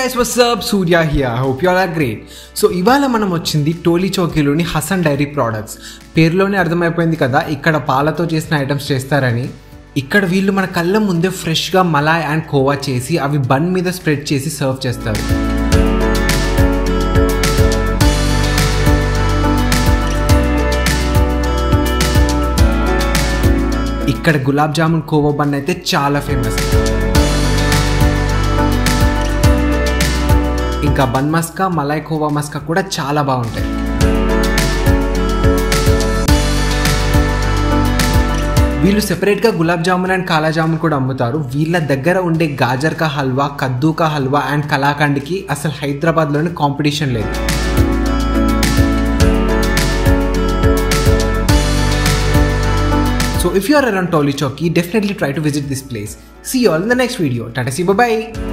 Guys what's up Surya here hope you all are great so ఇవాళ మనం వచ్చింది టోలీ చౌకీలోని హసన్ డైరీ ప్రోడక్ట్స్ పేరులోనే అర్థమైపోయింది కదా ఇక్కడ పాలతో చేసిన ఐటమ్స్ చేస్తారని ఇక్కడ వీళ్ళు మన కళ్ళ ముందే ఫ్రెష్గా మలాయ్ అండ్ కోవా చేసి అవి బన్ మీద స్ప్రెడ్ చేసి సర్వ్ చేస్తారు ఇక్కడ గులాబ్ జామున్ కోవా బన్ అయితే చాలా ఫేమస్ ఇంకా బన్ మస్కా మలై కోవా మస్కా కూడా చాలా బాగుంటాయి వీళ్ళు సెపరేట్గా గులాబ్ జామున్ అండ్ కాలా జామున్ కూడా అమ్ముతారు వీళ్ళ దగ్గర ఉండే గాజర్ కా హల్వా కద్దూ కా హల్వా అండ్ కలాకండ్కి అసలు హైదరాబాద్లోని కాంపిటీషన్ లేదు So if you are around Toli Chowki, definitely try to visit this place. See you all in the next video. Tata see bye bye.